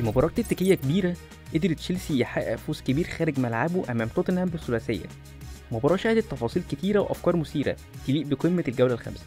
في مباراة تكتيكية كبيرة قدر تشيلسي يحقق فوز كبير خارج ملعبه أمام توتنهام بالثلاثية مباراة شهدت تفاصيل كتيرة وأفكار مثيرة تليق بقمة الجولة الخامسة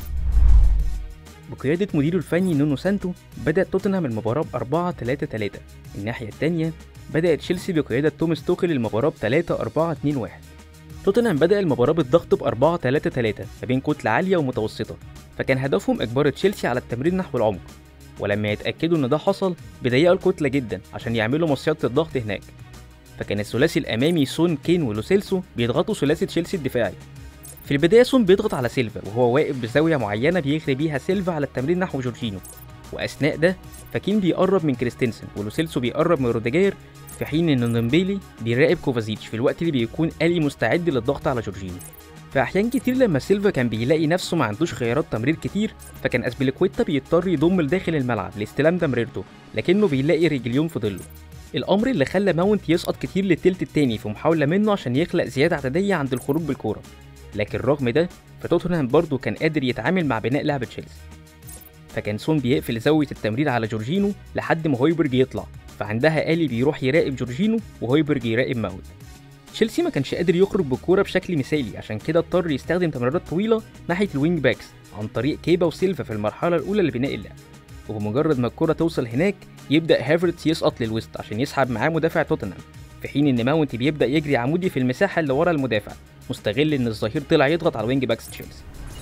بقيادة مديره الفني نونو سانتو بدأ توتنهام المباراة ب 4 3 3 الناحية التانية بدأ تشيلسي بقيادة توماس توخيل المباراة ب 3 4 2 1 توتنهام بدأ المباراة بالضغط ب 4 3 3 ما بين كتلة عالية ومتوسطة فكان هدفهم إجبار تشيلسي على التمرير نحو العمق ولما يتأكدوا إن ده حصل بيضيقوا الكتلة جدا عشان يعملوا مصيدة الضغط هناك فكان الثلاثي الأمامي سون كين ولوسيلسو بيضغطوا ثلاثي تشيلسي الدفاعي في البداية سون بيضغط على سيلفا وهو واقف بزاوية معينة بيغري بيها سيلفا على التمرير نحو جورجينو وأثناء ده فكين بيقرب من كريستنسن ولوسيلسو بيقرب من روديجير في حين إن نومبيلي بيراقب كوفازيتش في الوقت اللي بيكون آلي مستعد للضغط على جورجينو في أحيان كتير لما سيلفا كان بيلاقي نفسه ما عندوش خيارات تمرير كتير فكان أسبليكويتا بيضطر يضم لداخل الملعب لاستلام تمريرته لكنه بيلاقي رجليون في ظله الأمر اللي خلى ماونت يسقط كتير للتلت التاني في محاولة منه عشان يخلق زيادة عددية عند الخروج بالكورة لكن رغم ده فتوتنهام برضه كان قادر يتعامل مع بناء لعب تشيلسي فكان سون بيقفل زاوية التمرير على جورجينو لحد ما هويبرج يطلع فعندها آلي بيروح يراقب جورجينو وهويبرج يراقب ماونت تشيلسي ما كانش قادر يخرج بالكورة بشكل مثالي عشان كده اضطر يستخدم تمريرات طويلة ناحية الوينج باكس عن طريق كيبا وسيلفا في المرحلة الأولى لبناء اللعب وبمجرد ما الكرة توصل هناك يبدأ هافرتس يسقط للوسط عشان يسحب معاه مدافع توتنهام في حين ان ماونت بيبدأ يجري عمودي في المساحة اللي ورا المدافع مستغل ان الظهير طلع يضغط على الوينج باكس تشيلسي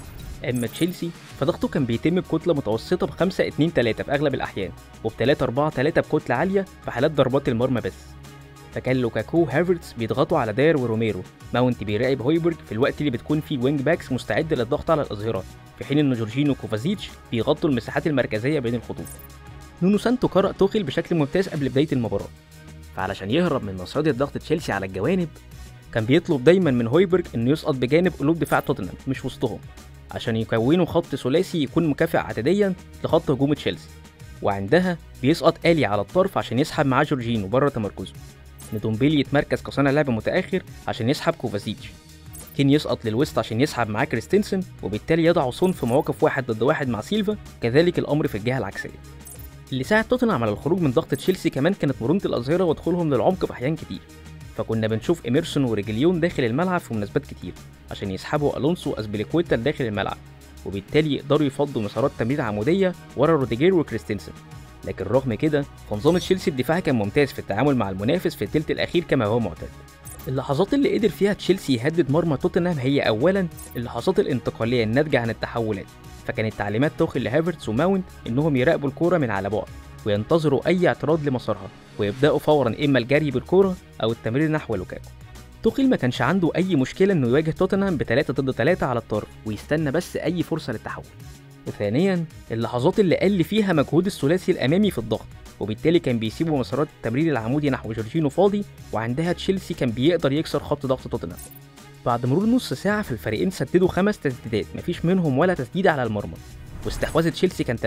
اما تشيلسي فضغطه كان بيتم بكتله متوسطه ب 5 2 3 في اغلب الاحيان وب 3 4 3 بكتله عاليه في حالات ضربات المرمى بس فكان لوكاكو هافرتس بيضغطوا على داير وروميرو ماونت بيراقب هويبرج في الوقت اللي بتكون فيه الوينج باكس مستعد للضغط على الاظهره في حين ان جورجينو كوفازيتش بيغطوا المساحات المركزيه بين الخطوط نونو سانتو قرأ توخيل بشكل ممتاز قبل بدايه المباراه فعلشان يهرب من مصيدة ضغط تشيلسي على الجوانب كان بيطلب دايما من هويبرج انه يسقط بجانب قلوب دفاع توتنهام مش وسطهم عشان يكونوا خط ثلاثي يكون مكافئ عدديا لخط هجوم تشيلسي وعندها بيسقط آلي على الطرف عشان يسحب معاه جورجينو بره تمركزه ندومبيلي يتمركز كصانع لعب متأخر عشان يسحب كوفازيتش كين يسقط للوسط عشان يسحب معاه كريستنسن وبالتالي يضع صون في مواقف واحد ضد واحد مع سيلفا كذلك الأمر في الجهة العكسية اللي ساعد توتنهام على الخروج من ضغط تشيلسي كمان كانت مرونة الأظهرة ودخولهم للعمق في أحيان كتير فكنا بنشوف إميرسون وريجليون داخل الملعب في مناسبات كتير عشان يسحبوا ألونسو وأسبليكويتا لداخل الملعب وبالتالي يقدروا يفضوا مسارات تمرير عمودية ورا روديجير وكريستنسن لكن رغم كده فنظام تشيلسي الدفاعي كان ممتاز في التعامل مع المنافس في الثلث الأخير كما هو معتاد اللحظات اللي قدر فيها تشيلسي يهدد مرمى توتنهام هي أولا اللحظات الانتقالية الناتجة عن التحولات فكانت تعليمات توخيل لهافرتس وماونت إنهم يراقبوا الكورة من على بعد وينتظروا أي اعتراض لمسارها ويبدأوا فورا إما الجري بالكورة أو التمرير نحو لوكاكو توخيل ما كانش عنده أي مشكلة إنه يواجه توتنهام بتلاتة ضد تلاتة على الطرف ويستنى بس أي فرصة للتحول وثانيا اللحظات اللي قل فيها مجهود الثلاثي الأمامي في الضغط وبالتالي كان بيسيبوا مسارات التمرير العمودي نحو جورجينو فاضي وعندها تشيلسي كان بيقدر يكسر خط ضغط توتنهام بعد مرور نص ساعة فالفريقين سددوا خمس تسديدات مفيش منهم ولا تسديدة على المرمى واستحواذ تشيلسي كان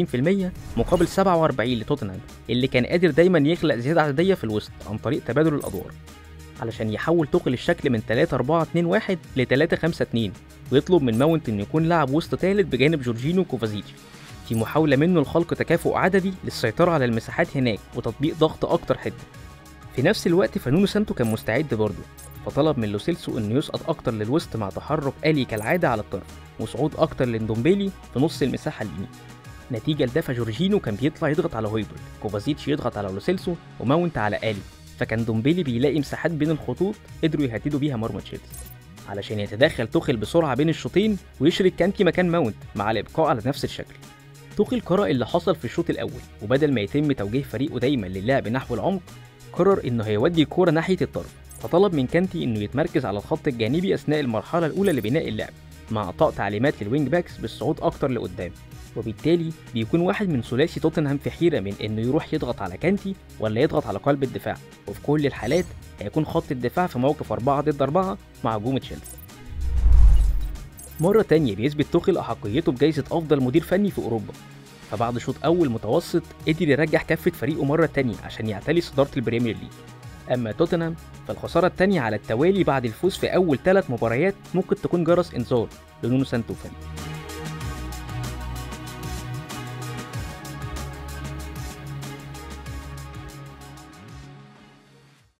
53% مقابل 47 لتوتنهام اللي كان قادر دايما يخلق زيادة عددية في الوسط عن طريق تبادل الأدوار علشان يحول توخيل الشكل من 3 4 2 1 ل 3 5 2 ويطلب من ماونت انه يكون لاعب وسط ثالث بجانب جورجينو كوفازيتش في محاولة منه لخلق تكافؤ عددي للسيطرة على المساحات هناك وتطبيق ضغط أكتر حدة في نفس الوقت فنونو سانتو كان مستعد برضه فطلب من لوسيلسو انه يسقط اكتر للوسط مع تحرك آلي كالعادة على الطرف وصعود اكتر لندومبيلي في نص المساحة اليمين نتيجة لده فجورجينو كان بيطلع يضغط على هويبرج كوفازيتش يضغط على لوسيلسو وماونت على آلي فكان دومبيلي بيلاقي مساحات بين الخطوط قدروا يهددوا بيها مرمى تشيلسي علشان يتدخل توخيل بسرعة بين الشوطين ويشرك كانتي مكان ماونت مع الإبقاء على نفس الشكل توخيل قرأ اللي حصل في الشوط الأول وبدل ما يتم توجيه فريقه دايما للعب نحو العمق قرر إنه هيودي الكورة ناحية الطرف فطلب من كانتي إنه يتمركز على الخط الجانبي أثناء المرحلة الأولى لبناء اللعب مع إعطاء تعليمات للوينج باكس بالصعود أكتر لقدام وبالتالي بيكون واحد من ثلاثي توتنهام في حيرة من إنه يروح يضغط على كانتي ولا يضغط على قلب الدفاع وفي كل الحالات هيكون خط الدفاع في موقف 4 ضد 4 مع هجوم تشيلسي مرة تانية بيثبت توخيل أحقيته بجائزة أفضل مدير فني في أوروبا فبعد شوط أول متوسط قدر يرجع كفة فريقه مرة تانية عشان يعتلي صدارة البريمير ليج أما توتنهام فالخسارة التانية على التوالي بعد الفوز في أول ثلاث مباريات ممكن تكون جرس إنذار لنونو سانتو فريق